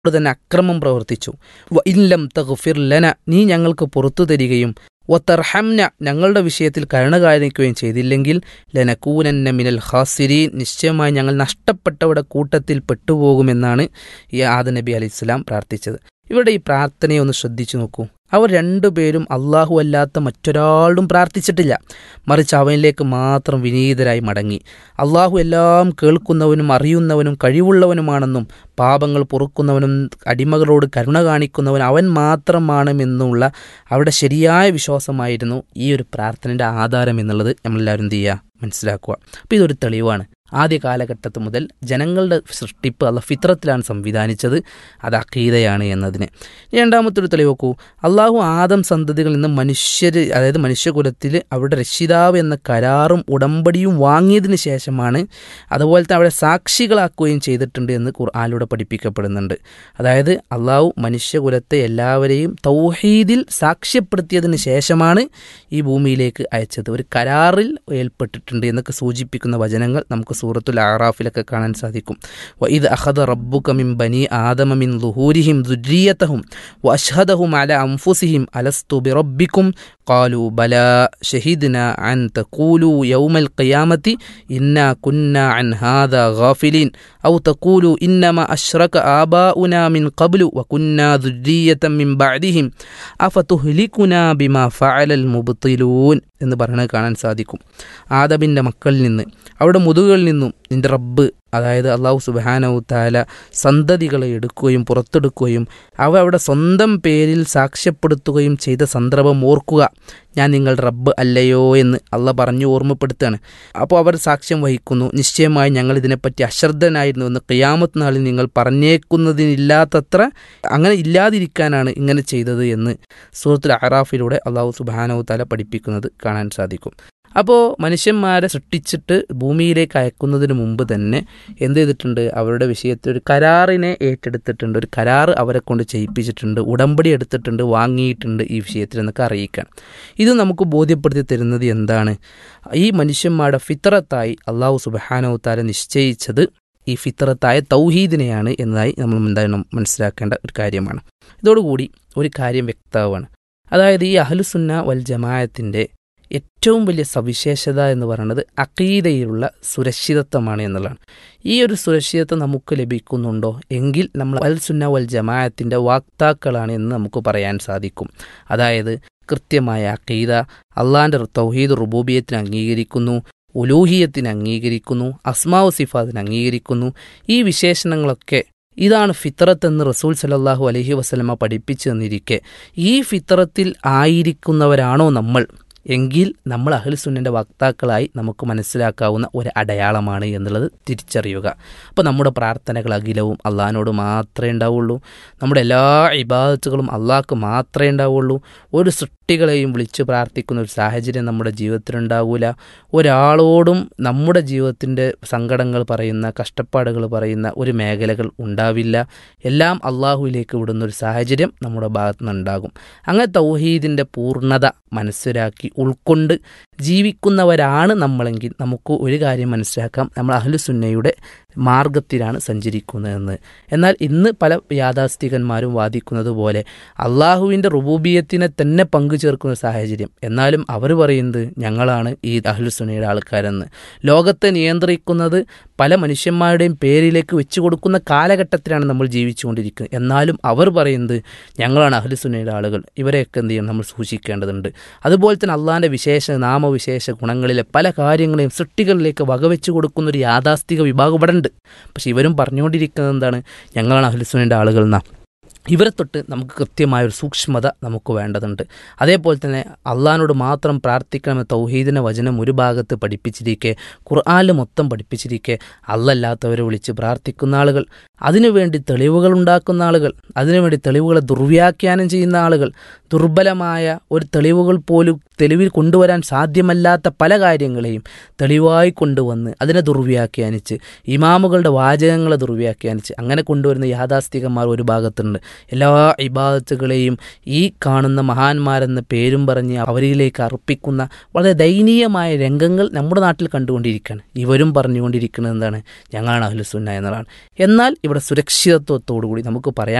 ോട് തന്നെ അക്രമം പ്രവർത്തിച്ചു വ ഇല്ലം തഗ്ഫിർ ലന നീ ഞങ്ങൾക്ക് പുറത്തു തരികയും വത്തർഹംന ഞങ്ങളുടെ വിഷയത്തിൽ കരുണ കാണിക്കുകയും ചെയ്തില്ലെങ്കിൽ ലനക്കൂനന്ന മിനൽ ഖാസിരീൻ നിശ്ചയമായി ഞങ്ങൾ നഷ്ടപ്പെട്ടവരുടെ കൂട്ടത്തിൽ പെട്ടുപോകുമെന്നാണ് ഈ ആദ നബി അലൈഹി ഇസ്ലാം പ്രാർത്ഥിച്ചത് ഇവരുടെ ഈ പ്രാർത്ഥനയെ ഒന്ന് ശ്രദ്ധിച്ചു നോക്കൂ അവർ രണ്ടുപേരും അള്ളാഹു അല്ലാത്ത മറ്റൊരാളും പ്രാർത്ഥിച്ചിട്ടില്ല മറിച്ച് അവനിലേക്ക് മാത്രം വിനീതരായി മടങ്ങി അള്ളാഹു എല്ലാം കേൾക്കുന്നവനും അറിയുന്നവനും കഴിവുള്ളവനുമാണെന്നും പാപങ്ങൾ പൊറുക്കുന്നവനും അടിമകളോട് കരുണ കാണിക്കുന്നവൻ അവൻ മാത്രമാണെന്നുള്ള അവരുടെ ശരിയായ വിശ്വാസമായിരുന്നു ഈ ഒരു പ്രാർത്ഥനയുടെ ആധാരം എന്നുള്ളത് നമ്മളെല്ലാവരും എന്ത് ചെയ്യുക മനസ്സിലാക്കുക അപ്പോൾ ഇതൊരു തെളിവാണ് ആദ്യ കാലഘട്ടത്ത് മുതൽ ജനങ്ങളുടെ സൃഷ്ടിപ്പ് അല്ല ഫിത്രത്തിലാണ് സംവിധാനിച്ചത് അത് അക്കീതയാണ് എന്നതിന് രണ്ടാമത്തെ ഒരു തെളിവ് നോക്കൂ അള്ളാഹു ആദം സന്തതികളിൽ നിന്ന് മനുഷ്യർ അതായത് മനുഷ്യകുലത്തിൽ അവരുടെ രക്ഷിതാവ് എന്ന കരാറും ഉടമ്പടിയും വാങ്ങിയതിന് ശേഷമാണ് അതുപോലെ തന്നെ അവരെ സാക്ഷികളാക്കുകയും ചെയ്തിട്ടുണ്ട് എന്ന് ഖുർആാനിലൂടെ പഠിപ്പിക്കപ്പെടുന്നുണ്ട് അതായത് അള്ളാഹു മനുഷ്യകുലത്തെ എല്ലാവരെയും തൗഹീദിൽ സാക്ഷ്യപ്പെടുത്തിയതിന് ശേഷമാണ് ഈ ഭൂമിയിലേക്ക് അയച്ചത് ഒരു കരാറിൽ ഏൽപ്പെട്ടിട്ടുണ്ട് എന്നൊക്കെ സൂചിപ്പിക്കുന്ന വചനങ്ങൾ നമുക്ക് സൂറത്തുൽ ആറാഫിലൊക്കെ കാണാൻ സാധിക്കും വ ഇത് അഹദ റബ്ബുക മിൻ ബനി ആദമ മിൻ ലുഹൂരിഹിം ദുര്രിയത്തഹും വ അഷ്ഹദഹും അല അംഫുസിഹിം അലസ്തു ബിറബ്ബിക്കും قالوا بلى شهدنا أن تقولوا يوم القيامة إنا كنا عن هذا غافلين أو تقولوا إنما أشرك آباؤنا من قبل وكنا ذرية من بعدهم أفتهلكنا بما فعل المبطلون എന്ന് പറയുന്നത് കാണാൻ സാധിക്കും ആദമിൻ്റെ മക്കളിൽ നിന്ന് അവരുടെ മുതുകളിൽ നിന്നും നിന്റെ റബ്ബ് അതായത് അള്ളാഹു സുബാനവു താല സന്തതികളെ എടുക്കുകയും പുറത്തെടുക്കുകയും അവ അവിടെ സ്വന്തം പേരിൽ സാക്ഷ്യപ്പെടുത്തുകയും ചെയ്ത സന്ദർഭം ഓർക്കുക ഞാൻ നിങ്ങളുടെ റബ്ബ് അല്ലയോ എന്ന് അള്ള പറഞ്ഞു ഓർമ്മപ്പെടുത്തുകയാണ് അപ്പോൾ അവർ സാക്ഷ്യം വഹിക്കുന്നു നിശ്ചയമായി ഞങ്ങൾ ഇതിനെപ്പറ്റി അശ്രദ്ധനായിരുന്നു എന്ന് ഖിയാമത്ത് നാളിൽ നിങ്ങൾ പറഞ്ഞേക്കുന്നതിനില്ലാത്തത്ര അങ്ങനെ ഇല്ലാതിരിക്കാനാണ് ഇങ്ങനെ ചെയ്തത് എന്ന് സൂറത്തുൽ അറാഫിലൂടെ അള്ളാഹു സുബാനവു താല പഠിപ്പിക്കുന്നത് കാണാൻ സാധിക്കും അപ്പോൾ മനുഷ്യന്മാരെ സൃഷ്ടിച്ചിട്ട് ഭൂമിയിലേക്ക് അയക്കുന്നതിന് മുമ്പ് തന്നെ എന്ത് ചെയ്തിട്ടുണ്ട് അവരുടെ വിഷയത്തിൽ ഒരു കരാറിനെ ഏറ്റെടുത്തിട്ടുണ്ട് ഒരു കരാർ അവരെ കൊണ്ട് ചെയ്യിപ്പിച്ചിട്ടുണ്ട് ഉടമ്പടി എടുത്തിട്ടുണ്ട് വാങ്ങിയിട്ടുണ്ട് ഈ വിഷയത്തിൽ എന്നൊക്കെ അറിയിക്കാൻ ഇത് നമുക്ക് ബോധ്യപ്പെടുത്തി തരുന്നത് എന്താണ് ഈ മനുഷ്യന്മാരുടെ ഫിത്രത്തായി അള്ളാഹു സുബാനവത്താരെ നിശ്ചയിച്ചത് ഈ ഫിത്രത്തായ തൗഹീദിനെയാണ് എന്നതായി നമ്മൾ എന്താണ് മനസ്സിലാക്കേണ്ട ഒരു കാര്യമാണ് ഇതോടുകൂടി ഒരു കാര്യം വ്യക്തമാണ് അതായത് ഈ അഹ്ലുസുന്ന വൽ ജമായത്തിൻ്റെ ഏറ്റവും വലിയ സവിശേഷത എന്ന് പറയുന്നത് അക്കീതയിലുള്ള സുരക്ഷിതത്വമാണ് എന്നുള്ളതാണ് ഈ ഒരു സുരക്ഷിതത്വം നമുക്ക് ലഭിക്കുന്നുണ്ടോ എങ്കിൽ നമ്മൾ അൽ സുന്ന വൽ ജമാഅത്തിൻ്റെ വാക്താക്കളാണ് എന്ന് നമുക്ക് പറയാൻ സാധിക്കും അതായത് കൃത്യമായ അക്കീത അള്ളാൻ്റെ തൗഹീദ് റുബൂബിയത്തിന് അംഗീകരിക്കുന്നു ഉലൂഹിയത്തിന് അംഗീകരിക്കുന്നു അസ്മാവ് സിഫാദിന് അംഗീകരിക്കുന്നു ഈ വിശേഷണങ്ങളൊക്കെ ഇതാണ് ഫിത്രത്ത് എന്ന് റസൂൽ സലല്ലാഹു അലഹി വസ്ലമ പഠിപ്പിച്ചു തന്നിരിക്കെ ഈ ഫിത്രത്തിൽ ആയിരിക്കുന്നവരാണോ നമ്മൾ എങ്കിൽ നമ്മൾ അഹ്ലുസുന്നൻ്റെ വക്താക്കളായി നമുക്ക് മനസ്സിലാക്കാവുന്ന ഒരു അടയാളമാണ് എന്നുള്ളത് തിരിച്ചറിയുക അപ്പോൾ നമ്മുടെ പ്രാർത്ഥനകൾ അഖിലവും അള്ളാഹിനോട് മാത്രമേ ഉണ്ടാവുള്ളൂ നമ്മുടെ എല്ലാ ഇബാദത്തുകളും അള്ളാഹ്ക്ക് മാത്രമേ ഉണ്ടാവുള്ളൂ ഒരു സൃഷ്ടികളെയും വിളിച്ച് പ്രാർത്ഥിക്കുന്ന ഒരു സാഹചര്യം നമ്മുടെ ജീവിതത്തിലുണ്ടാവില്ല ഒരാളോടും നമ്മുടെ ജീവിതത്തിൻ്റെ സങ്കടങ്ങൾ പറയുന്ന കഷ്ടപ്പാടുകൾ പറയുന്ന ഒരു മേഖലകൾ ഉണ്ടാവില്ല എല്ലാം അള്ളാഹുവിലേക്ക് വിടുന്ന ഒരു സാഹചര്യം നമ്മുടെ ഭാഗത്തു നിന്നുണ്ടാകും അങ്ങനെ തൗഹീദിൻ്റെ പൂർണ്ണത മനസ്സിലാക്കി ഉൾക്കൊണ്ട് ജീവിക്കുന്നവരാണ് നമ്മളെങ്കിൽ നമുക്ക് ഒരു കാര്യം മനസ്സിലാക്കാം നമ്മൾ അഹ്ലുസുന്നയുടെ മാർഗത്തിലാണ് സഞ്ചരിക്കുന്നതെന്ന് എന്നാൽ ഇന്ന് പല യാഥാസ്ഥികന്മാരും വാദിക്കുന്നത് പോലെ അള്ളാഹുവിൻ്റെ റുബൂബിയത്തിനെ തന്നെ പങ്കു ചേർക്കുന്ന സാഹചര്യം എന്നാലും അവർ പറയുന്നത് ഞങ്ങളാണ് ഈ അഹ്ലുസുന്നയുടെ ആൾക്കാരെന്ന് ലോകത്തെ നിയന്ത്രിക്കുന്നത് പല മനുഷ്യന്മാരുടെയും പേരിലേക്ക് വെച്ചു കൊടുക്കുന്ന കാലഘട്ടത്തിലാണ് നമ്മൾ ജീവിച്ചുകൊണ്ടിരിക്കുന്നത് എന്നാലും അവർ പറയുന്നത് ഞങ്ങളാണ് അഹ്ലുസുന്നയുടെ ആളുകൾ ഇവരെയൊക്കെ എന്ത് ചെയ്യണം നമ്മൾ സൂക്ഷിക്കേണ്ടതുണ്ട് അതുപോലെ തന്നെ അള്ളാഹിൻ്റെ വിശേഷ നാമവിശേഷ ഗുണങ്ങളിലെ പല കാര്യങ്ങളെയും സൃഷ്ടികളിലേക്ക് വകവെച്ചു കൊടുക്കുന്ന ഒരു യാഥാസ്ഥിക വിഭാഗം ഇവിടെ ഉണ്ട് പക്ഷെ ഇവരും പറഞ്ഞുകൊണ്ടിരിക്കുന്നത് എന്താണ് ഞങ്ങളാണ് അഹ്ലുസുന്നയുടെ ആളുകൾ എന്നാ ഇവരെ തൊട്ട് നമുക്ക് കൃത്യമായ ഒരു സൂക്ഷ്മത നമുക്ക് വേണ്ടതുണ്ട് അതേപോലെ തന്നെ അള്ളഹാനോട് മാത്രം പ്രാർത്ഥിക്കണമെന്ന് തൗഹീദിൻ്റെ വചനം ഒരു ഭാഗത്ത് പഠിപ്പിച്ചിരിക്കെ ഖുർആാനിൽ മൊത്തം പഠിപ്പിച്ചിരിക്കെ അല്ലല്ലാത്തവരെ വിളിച്ച് പ്രാർത്ഥിക്കുന്ന ആളുകൾ അതിനുവേണ്ടി തെളിവുകൾ ഉണ്ടാക്കുന്ന ആളുകൾ അതിനുവേണ്ടി തെളിവുകളെ ദുർവ്യാഖ്യാനം ചെയ്യുന്ന ആളുകൾ ദുർബലമായ ഒരു തെളിവുകൾ പോലും തെളിവിൽ കൊണ്ടുവരാൻ സാധ്യമല്ലാത്ത പല കാര്യങ്ങളെയും തെളിവായി കൊണ്ടുവന്ന് അതിനെ ദുർവ്യാഖ്യാനിച്ച് ഇമാമുകളുടെ വാചകങ്ങളെ ദുർവ്യാഖ്യാനിച്ച് അങ്ങനെ കൊണ്ടുവരുന്ന യാഥാസ്ഥികന്മാർ ഒരു ഭാഗത്തുണ്ട് എല്ലാ ഇബാദത്തുകളെയും ഈ കാണുന്ന മഹാന്മാരെന്ന പേരും പറഞ്ഞ് അവരിലേക്ക് അർപ്പിക്കുന്ന വളരെ ദയനീയമായ രംഗങ്ങൾ നമ്മുടെ നാട്ടിൽ കണ്ടുകൊണ്ടിരിക്കുകയാണ് ഇവരും പറഞ്ഞുകൊണ്ടിരിക്കുന്നത് എന്താണ് ഞങ്ങളാണ് അഹ്ലുസുന്ന എന്നതാണ് എന്നാൽ ഇവിടെ സുരക്ഷിതത്വത്തോടു കൂടി നമുക്ക് പറയാൻ